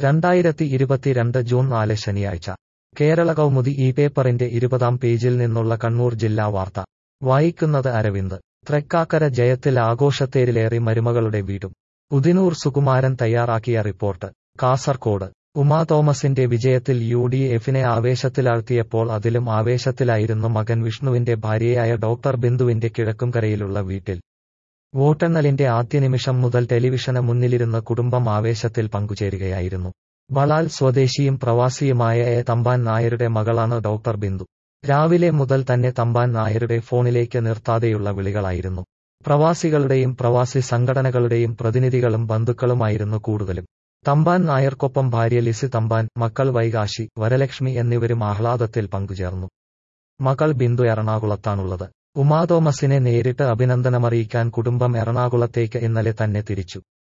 രണ്ടായിരത്തി ഇരുപത്തിരണ്ട് ജൂൺ നാല് ശനിയാഴ്ച കേരള കൗമുദി ഈ പേപ്പറിന്റെ ഇരുപതാം പേജിൽ നിന്നുള്ള കണ്ണൂർ ജില്ലാ വാർത്ത വായിക്കുന്നത് അരവിന്ദ് തൃക്കാക്കര ജയത്തിൽ ആഘോഷത്തേരിലേറി മരുമകളുടെ വീടും ഉദിനൂർ സുകുമാരൻ തയ്യാറാക്കിയ റിപ്പോർട്ട് കാസർകോട് ഉമാ തോമസിന്റെ വിജയത്തിൽ യു ഡി എഫിനെ ആവേശത്തിലാഴ്ത്തിയപ്പോൾ അതിലും ആവേശത്തിലായിരുന്നു മകൻ വിഷ്ണുവിന്റെ ഭാര്യയായ ഡോക്ടർ ബിന്ദുവിന്റെ കിഴക്കുംകരയിലുള്ള വീട്ടിൽ വോട്ടെണ്ണലിന്റെ ആദ്യ നിമിഷം മുതൽ ടെലിവിഷന് മുന്നിലിരുന്ന് കുടുംബം ആവേശത്തിൽ പങ്കുചേരുകയായിരുന്നു വളാൽ സ്വദേശിയും പ്രവാസിയുമായ എ തമ്പാൻ നായരുടെ മകളാണ് ഡോക്ടർ ബിന്ദു രാവിലെ മുതൽ തന്നെ തമ്പാൻ നായരുടെ ഫോണിലേക്ക് നിർത്താതെയുള്ള വിളികളായിരുന്നു പ്രവാസികളുടെയും പ്രവാസി സംഘടനകളുടെയും പ്രതിനിധികളും ബന്ധുക്കളുമായിരുന്നു കൂടുതലും തമ്പാൻ നായർക്കൊപ്പം ഭാര്യ ലിസി തമ്പാൻ മക്കൾ വൈകാശി വരലക്ഷ്മി എന്നിവരും ആഹ്ലാദത്തിൽ പങ്കുചേർന്നു മകൾ ബിന്ദു എറണാകുളത്താണുള്ളത് ഉമാ തോമസിനെ നേരിട്ട് അഭിനന്ദനമറിയിക്കാൻ കുടുംബം എറണാകുളത്തേക്ക് ഇന്നലെ തന്നെ തിരിച്ചു